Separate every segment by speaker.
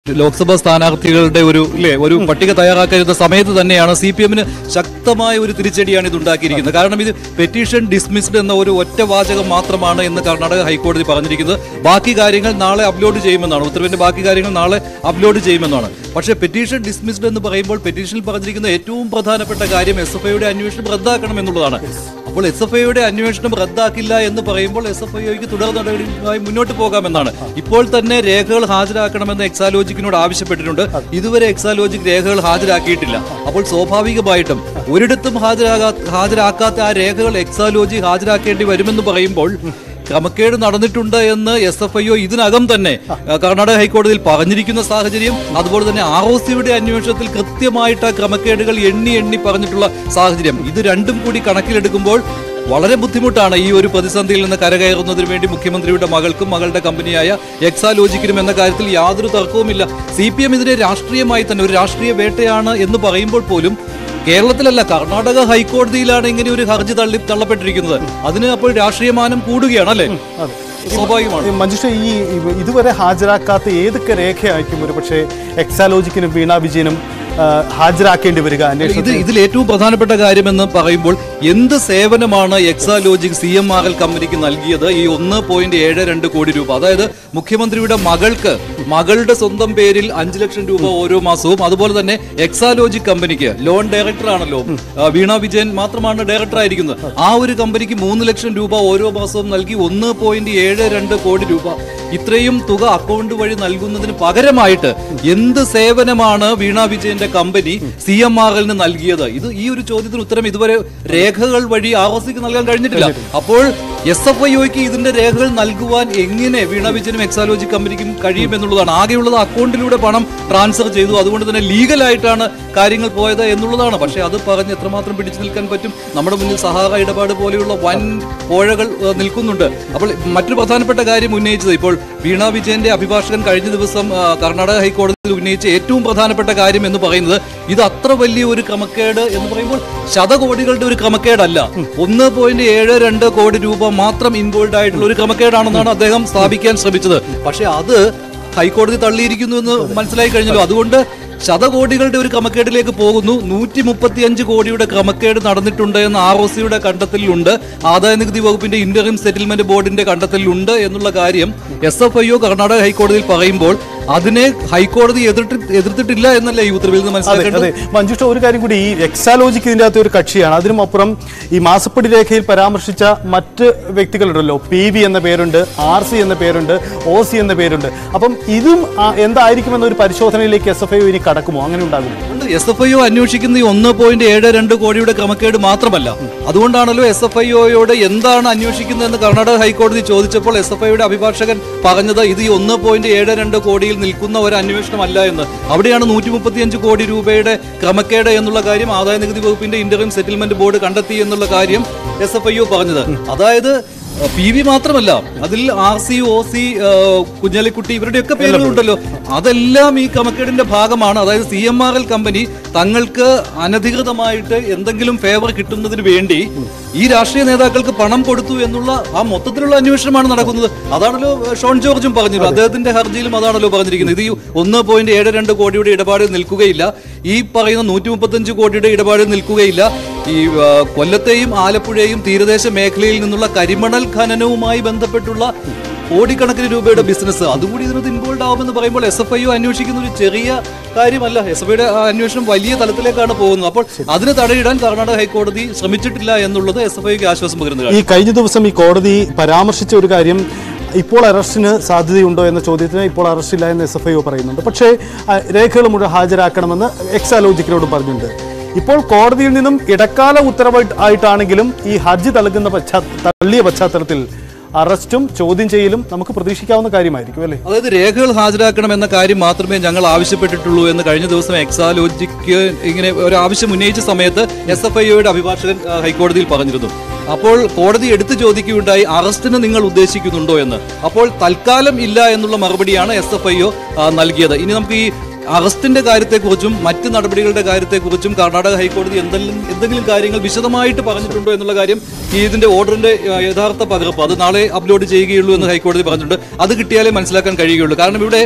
Speaker 1: ലോക്സഭാ സ്ഥാനാർത്ഥികളുടെ ഒരു ഇല്ലേ ഒരു പട്ടിക തയ്യാറാക്കുന്ന സമയത്ത് തന്നെയാണ് സി പി എമ്മിന് ശക്തമായ ഒരു തിരിച്ചടിയാണ് ഇത് ഉണ്ടാക്കിയിരിക്കുന്നത് കാരണം ഇത് പെറ്റീഷൻ ഡിസ്മിസ്ഡ് എന്ന ഒരു ഒറ്റ വാചകം മാത്രമാണ് എന്ന് കർണാടക ഹൈക്കോടതി പറഞ്ഞിരിക്കുന്നത് ബാക്കി കാര്യങ്ങൾ നാളെ അപ്ലോഡ് ചെയ്യുമെന്നാണ് ഉത്തരവിന്റെ ബാക്കി കാര്യങ്ങൾ നാളെ അപ്ലോഡ് ചെയ്യുമെന്നാണ് പക്ഷേ പെറ്റീഷൻ ഡിസ്മിസ്ഡ് എന്ന് പറയുമ്പോൾ പെറ്റീഷനിൽ പറഞ്ഞിരിക്കുന്ന ഏറ്റവും പ്രധാനപ്പെട്ട കാര്യം എസ് എഫ് ഐയുടെ അന്വേഷണം റദ്ദാക്കണം എന്നുള്ളതാണ് അപ്പോൾ എസ് എഫ് ഐയുടെ അന്വേഷണം റദ്ദാക്കില്ല എന്ന് പറയുമ്പോൾ എസ് എഫ് ഐക്ക് തുടർ നടപടിയുമായി മുന്നോട്ട് പോകാമെന്നാണ് ഇപ്പോൾ തന്നെ രേഖകൾ ഹാജരാക്കണമെന്ന് എക്സാലോജിക്കിനോട് ആവശ്യപ്പെട്ടിട്ടുണ്ട് ഇതുവരെ എക്സാലോജിക് രേഖകൾ ഹാജരാക്കിയിട്ടില്ല അപ്പോൾ സ്വാഭാവികമായിട്ടും ഒരിടത്തും ഹാജരാകാ ഹാജരാക്കാത്ത ആ രേഖകൾ എക്സാലോജി ഹാജരാക്കേണ്ടി വരുമെന്ന് പറയുമ്പോൾ ക്രമക്കേട് നടന്നിട്ടുണ്ട് എന്ന് എസ് എഫ് ഐ ഒ ഇതിനകം തന്നെ ആ, കർണാടക ഹൈക്കോടതിയിൽ പറഞ്ഞിരിക്കുന്ന സാഹചര്യം അതുപോലെ തന്നെ ആർ ഒ സിയുടെ അന്വേഷണത്തിൽ കൃത്യമായിട്ട് ആ ക്രമക്കേടുകൾ എണ്ണി എണ്ണി പറഞ്ഞിട്ടുള്ള സാഹചര്യം ഇത് രണ്ടും കൂടി കണക്കിലെടുക്കുമ്പോൾ വളരെ ബുദ്ധിമുട്ടാണ് ഈ ഒരു പ്രതിസന്ധിയിൽ നിന്ന് കരകയറുന്നതിന് വേണ്ടി മുഖ്യമന്ത്രിയുടെ മകൾക്കും മകളുടെ കമ്പനിയായ എക്സാലോജിക്കിനും എന്ന കാര്യത്തിൽ യാതൊരു തർക്കവുമില്ല സി പി എം ഇതിനെ രാഷ്ട്രീയമായി തന്നെ ഒരു രാഷ്ട്രീയ വേട്ടയാണ് എന്ന് പറയുമ്പോൾ പോലും കേരളത്തിലല്ല കർണാടക ഹൈക്കോടതിയിലാണ് ഇങ്ങനെ ഒരു ഹർജി തള്ളി തള്ളപ്പെട്ടിരിക്കുന്നത് അതിന് അപ്പോൾ രാഷ്ട്രീയമാനം കൂടുകയാണ് അല്ലേ സ്വാഭാവികമാണ്
Speaker 2: ഈ മഞ്ജുഷ ഈ ഇവ- ഇതുവരെ ഹാജരാക്കാത്ത ഏതൊക്കെ രേഖയായിരിക്കും ഒരു പക്ഷേ എക്സാലോജിക്കിനും വീണ വിജയനും ആ, ഹാജരാക്കേണ്ടി വരിക
Speaker 1: ഇത്
Speaker 2: അന്വേഷണത്തിൽ
Speaker 1: ഇതിൽ ഏറ്റവും പ്രധാനപ്പെട്ട കാര്യമെന്ന് പറയുമ്പോൾ എന്ത് സേവനമാണ് Exalogic C M R L കമ്പനിക്ക് നൽകിയത് ഈ ഒന്ന് പോയിന്റ് ഏഴ് രണ്ട് കോടി രൂപ അതായത് മുഖ്യമന്ത്രിയുടെ മകൾക്ക് മകളുടെ സ്വന്തം പേരിൽ അഞ്ചു ലക്ഷം രൂപ ഓരോ മാസവും അതുപോലെ തന്നെ എക്സാലോജിക് കമ്പനിക്ക് ലോൺ ഡയറക്ടർ ആണല്ലോ ആ, വീണ വിജയൻ മാത്രമാണ് ഡയറക്ടർ ആയിരിക്കുന്നത് ആ ഒരു കമ്പനിക്ക് മൂന്ന് ലക്ഷം രൂപ ഓരോ മാസവും നൽകി ഒന്ന് പോയിന്റ് ഏഴ് രണ്ട് കോടി രൂപ ഇത്രയും തുക അക്കൗണ്ട് വഴി നൽകുന്നതിന് പകരമായിട്ട് എന്ത് സേവനമാണ് വീണ വിജയന്റെ കമ്പനി സി എം ആർ എല്ലിന് നൽകിയത് ഇത് ഈ ഒരു ചോദ്യത്തിന് ഉത്തരം ഇതുവരെ രേഖകൾ വഴി ആർ ഒ സിക്ക് നൽകാൻ കഴിഞ്ഞിട്ടില്ല അപ്പോൾ എസ് എഫ് ഐ ഒക്ക് ഇതിന്റെ രേഖകൾ നൽകുവാൻ എങ്ങനെ വീണ വിജയനും എക്സാലോജി കമ്പനിക്കും കഴിയും എന്നുള്ളതാണ് ആകെയുള്ളത് അക്കൗണ്ടിലൂടെ പണം ട്രാൻസ്ഫർ ചെയ്തു അതുകൊണ്ട് തന്നെ ലീഗലായിട്ടാണ് കാര്യങ്ങൾ പോയത് എന്നുള്ളതാണ് പക്ഷേ അത് പറഞ്ഞ് എത്രമാത്രം പിടിച്ചു നിൽക്കാൻ പറ്റും നമ്മുടെ മുന്നിൽ സഹായ ഇടപാട് പോലെയുള്ള വൻ കോഴകൾ ഏഹ്, നിൽക്കുന്നുണ്ട് അപ്പോൾ മറ്റൊരു പ്രധാനപ്പെട്ട കാര്യം ഉന്നയിച്ചത് ഇപ്പോൾ വീണ വിജയന്റെ അഭിഭാഷകൻ കഴിഞ്ഞ ദിവസം ആ, കർണാടക ഹൈക്കോടതിയിൽ ഉന്നയിച്ച ഏറ്റവും പ്രധാനപ്പെട്ട കാര്യം എന്ന് പറയുന്നത് ഇത് അത്ര വലിയ ഒരു ക്രമക്കേട് എന്ന് പറയുമ്പോൾ ശതകോടികളുടെ ഒരു ക്രമക്കേടല്ല ഒന്ന് പോയിന്റ് ഏഴ് രണ്ട് കോടി രൂപ മാത്രം ഇൻവോൾവ് ആയിട്ടുള്ള ഒരു ക്രമക്കേടാണെന്നാണ് അദ്ദേഹം സ്ഥാപിക്കാൻ ശ്രമിച്ചത് പക്ഷേ അത് ഹൈക്കോടതി തള്ളിയിരിക്കുന്നു എന്ന് മനസ്സിലായി കഴിഞ്ഞല്ലോ അതുകൊണ്ട് ശതകോടികളുടെ ഒരു ക്രമക്കേടിലേക്ക് പോകുന്നു നൂറ്റി മുപ്പത്തിയഞ്ച് കോടിയുടെ ക്രമക്കേട് നടന്നിട്ടുണ്ട് എന്ന് ആർ ഒ സിയുടെ കണ്ടെത്തലിലുണ്ട് ആദായ നികുതി വകുപ്പിന്റെ ഇന്ററിം സെറ്റിൽമെന്റ് ബോർഡിന്റെ കണ്ടെത്തലിലുണ്ട് എന്നുള്ള കാര്യം S F I O Karnataka ഹൈക്കോടതിയിൽ പറയുമ്പോൾ അതിനെ ഹൈക്കോടതി എതിർത്തി എതിർത്തിട്ടില്ല എന്നല്ലേ ഈ ഉത്തരവിൽ നിന്ന്
Speaker 2: അതെ
Speaker 1: മനസ്സിലാക്കേണ്ടത്
Speaker 2: അതെ മഞ്ജുഷ ഒരു കാര്യം കൂടി ഈ എക്സാലോജിക്ക് ഇതിൻ്റെ അകത്ത് ഒരു കക്ഷിയാണ് അതിനും അപ്പുറം ഈ മാസപ്പടി രേഖയിൽ പരാമർശിച്ച മറ്റ് വ്യക്തികളുണ്ടല്ലോ പി വി എന്ന പേരുണ്ട് ആർ സി എന്ന പേരുണ്ട് ഒ സി എന്ന പേരുണ്ട് അപ്പം ഇതും ആ, എന്തായിരിക്കുമെന്ന ഒരു പരിശോധനയിലേക്ക് എസ് എഫ് ഐ ഇനി കടക്കുമോ അങ്ങനെ ഉണ്ടാകുമോ
Speaker 1: എസ് എഫ് ഐ ഒ അന്വേഷിക്കുന്ന ഈ ഒന്ന് പോയിന്റ് ഏഴ് രണ്ട് കോടിയുടെ ക്രമക്കേട് മാത്രമല്ല അതുകൊണ്ടാണല്ലോ എസ് എഫ് ഐ ഒയോട് എന്താണ് അന്വേഷിക്കുന്നതെന്ന് കർണാടക ഹൈക്കോടതി ചോദിച്ചപ്പോൾ എസ് എഫ് ഐയുടെ അഭിഭാഷകൻ പറഞ്ഞത് ഇത് ഈ ഒന്ന് പോയിന്റ് ഏഴ് രണ്ട് കോടിയിൽ നിൽക്കുന്ന ഒരു അന്വേഷണമല്ല എന്ന് അവിടെയാണ് നൂറ്റി മുപ്പത്തിയഞ്ച് കോടി രൂപയുടെ ക്രമക്കേട് എന്നുള്ള കാര്യം ആദായ നികുതി വകുപ്പിന്റെ ഇന്ററിം സെറ്റിൽമെന്റ് ബോർഡ് കണ്ടെത്തി എന്നുള്ള കാര്യം എസ് എഫ് ഐ ഒ പറഞ്ഞത് അതായത് പി വി മാത്രമല്ല അതിൽ R C O C Kunhalikutty ഇവരുടെയൊക്കെ പേരുകളുണ്ടല്ലോ അതെല്ലാം ഈ ക്രമക്കേടിന്റെ ഭാഗമാണ് അതായത് C M R L company തങ്ങൾക്ക് അനധികൃതമായിട്ട് എന്തെങ്കിലും ഫേവർ കിട്ടുന്നതിന് വേണ്ടി ഈ രാഷ്ട്രീയ നേതാക്കൾക്ക് പണം കൊടുത്തു എന്നുള്ള ആ മൊത്തത്തിലുള്ള അന്വേഷണമാണ് നടക്കുന്നത് അതാണല്ലോ ഏഹ്, ഷോൺ ജോർജും പറഞ്ഞത് അദ്ദേഹത്തിന്റെ ഹർജിയിലും അതാണല്ലോ പറഞ്ഞിരിക്കുന്നത് ഇത് ഈ ഒന്ന് പോയിന്റ് ഏഴ് രണ്ട് കോടിയുടെ ഇടപാടിൽ നിൽക്കുകയില്ല ഈ പറയുന്ന നൂറ്റി മുപ്പത്തഞ്ച് കോടിയുടെ ഇടപാടിൽ നിൽക്കുകയില്ല ഈ ആ, കൊല്ലത്തെയും ആലപ്പുഴയും തീരദേശ മേഖലയിൽ നിന്നുള്ള കരിമണൽ ഖനനവുമായി ബന്ധപ്പെട്ടുള്ള കോടിക്കണക്കിന് രൂപയുടെ ബിസിനസ് അതുകൂടി ഇതിനകത്ത് ഇൻവോൾവ് ആവുമെന്ന് പറയുമ്പോൾ എസ് എഫ് ഐ അന്വേഷിക്കുന്ന ഒരു ചെറിയ കാര്യമല്ല എസ് എഫ് ഐയുടെ അന്വേഷണം വലിയ തലത്തിലേക്കാണ് പോകുന്നത് അപ്പോൾ അതിന് തടയിടാൻ കർണാടക ഹൈക്കോടതി ശ്രമിച്ചിട്ടില്ല എന്നുള്ളത് എസ് എഫ് ഐക്ക് ആശ്വാസം പകരുന്ന കാര്യം
Speaker 2: ഈ കഴിഞ്ഞ ദിവസം ഈ കോടതി പരാമർശിച്ച ഒരു കാര്യം ഇപ്പോൾ അറസ്റ്റിന് സാധ്യതയുണ്ടോ എന്ന ചോദ്യത്തിന് ഇപ്പോൾ അറസ്റ്റില്ല എന്ന് എസ് എഫ് ഐ പറയുന്നുണ്ട് പക്ഷേ ആ, രേഖകൾ മുഴുവൻ ഹാജരാക്കണമെന്ന് എക്സാലോജിക്കിനോട് പറഞ്ഞിട്ടുണ്ട് ഇപ്പോൾ കോടതിയിൽ നിന്നും ഇടക്കാല ഉത്തരവായിട്ട് ആയിട്ടാണെങ്കിലും ഈ ഹർജി തള്ളുന്ന പശ്ചാ തള്ളിയ പശ്ചാത്തലത്തിൽ അറസ്റ്റും ചോദ്യം ചെയ്യലും നമുക്ക് പ്രതീക്ഷിക്കാവുന്ന കാര്യമായിരിക്കും അല്ലേ
Speaker 1: അതായത് രേഖകൾ ഹാജരാക്കണം എന്ന കാര്യം മാത്രമേ ഞങ്ങൾ ആവശ്യപ്പെട്ടിട്ടുള്ളൂ എന്ന് കഴിഞ്ഞ ദിവസം എക്സാലോജിക്ക് ഇങ്ങനെ ഒരു ആവശ്യം ഉന്നയിച്ച സമയത്ത് എസ് എഫ് ഐയുടെ അഭിഭാഷകൻ ആ, ഹൈക്കോടതിയിൽ പറഞ്ഞിരുന്നു അപ്പോൾ കോടതി എടുത്തു ചോദിക്കുകയുണ്ടായി അറസ്റ്റിന് നിങ്ങൾ ഉദ്ദേശിക്കുന്നുണ്ടോ എന്ന് അപ്പോൾ തൽക്കാലം ഇല്ല എന്നുള്ള മറുപടിയാണ് എസ് എഫ് ഐ ഒ നൽകിയത് ഇനി നമുക്ക് ഈ അറസ്റ്റിന്റെ കാര്യത്തെക്കുറിച്ചും മറ്റ് നടപടികളുടെ കാര്യത്തെക്കുറിച്ചും കർണാടക ഹൈക്കോടതി എന്തെങ്കിലും എന്തെങ്കിലും കാര്യങ്ങൾ വിശദമായിട്ട് പറഞ്ഞിട്ടുണ്ടോ എന്നുള്ള കാര്യം ഈ ഇതിന്റെ ഓർഡറിന്റെ ആ, യഥാർത്ഥ പകർപ്പ് അത് നാളെ അപ്ലോഡ് ചെയ്യുകയുള്ളൂ എന്ന് ഹൈക്കോടതി പറഞ്ഞിട്ടുണ്ട് അത് കിട്ടിയാലേ മനസ്സിലാക്കാൻ കഴിയുകയുള്ളൂ കാരണം ഇവിടെ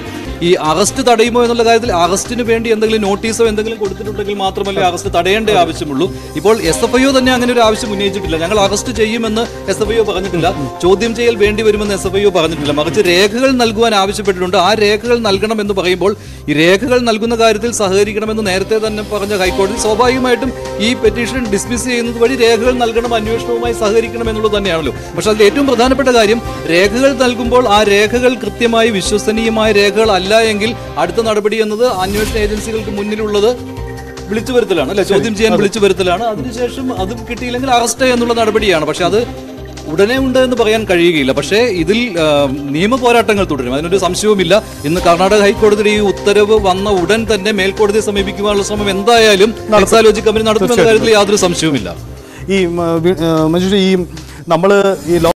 Speaker 1: ഈ അറസ്റ്റ് തടയുമോ എന്നുള്ള കാര്യത്തിൽ അറസ്റ്റിന് വേണ്ടി എന്തെങ്കിലും നോട്ടീസോ എന്തെങ്കിലും കൊടുത്തിട്ടുണ്ടെങ്കിൽ മാത്രമല്ലേ അറസ്റ്റ് തടയേണ്ട ആവശ്യമുള്ളൂ ഇപ്പോൾ എസ് എഫ് ഐ തന്നെ അങ്ങനെ ഒരു ആവശ്യം ഉന്നയിച്ചിട്ടില്ല ഞങ്ങൾ അറസ്റ്റ് ചെയ്യുമെന്ന് എസ് എഫ് ഐ പറഞ്ഞിട്ടില്ല ചോദ്യം ചെയ്യൽ വേണ്ടി വരുമെന്ന് എസ് എഫ് ഐ പറഞ്ഞിട്ടില്ല മറിച്ച് രേഖകൾ നൽകുവാൻ ആവശ്യപ്പെട്ടിട്ടുണ്ട് ആ രേഖകൾ നൽകണം എന്ന് പറയുമ്പോൾ ഈ രേഖകൾ നൽകുന്ന കാര്യത്തിൽ സഹകരിക്കണമെന്ന് നേരത്തെ തന്നെ പറഞ്ഞ ഹൈക്കോടതി സ്വാഭാവികമായിട്ടും ഈ പെറ്റീഷൻ ഡിസ്മിസ് ചെയ്യുന്നത് വഴി രേഖകൾ നൽകണം അന്വേഷണവുമായി സഹകരിക്കണം എന്നുള്ളത് തന്നെയാണല്ലോ പക്ഷെ അതിൽ ഏറ്റവും പ്രധാനപ്പെട്ട കാര്യം രേഖകൾ നൽകുമ്പോൾ ആ രേഖകൾ കൃത്യമായി വിശ്വസനീയമായ രേഖകൾ അല്ല എങ്കിൽ അടുത്ത നടപടി എന്നത് അന്വേഷണ ഏജൻസികൾക്ക് മുന്നിലുള്ളത് വിളിച്ചു വരുത്തലാണ് അല്ലെ ചോദ്യം ചെയ്യാൻ വിളിച്ചു വരുത്തലാണ് അതിനുശേഷം അതും കിട്ടിയില്ലെങ്കിൽ അറസ്റ്റ് എന്നുള്ള നടപടിയാണ് പക്ഷെ അത് ഉടനെ ഉണ്ട് എന്ന് പറയാൻ കഴിയുകയില്ല പക്ഷേ ഇതിൽ ആ, നിയമ പോരാട്ടങ്ങൾ തുടരും അതിനൊരു സംശയവുമില്ല ഇന്ന് കർണാടക ഹൈക്കോടതിയുടെ ഈ ഉത്തരവ് വന്ന ഉടൻ തന്നെ മേൽക്കോടതിയെ സമീപിക്കുവാനുള്ള ശ്രമം എന്തായാലും എക്സാലോജി കമ്പനി നടത്തുമെന്ന കാര്യത്തിൽ യാതൊരു സംശയവുമില്ല
Speaker 2: ഈ മ, വി- ഏ, മഞ്ജുഷ ഈ നമ്മൾ ഈ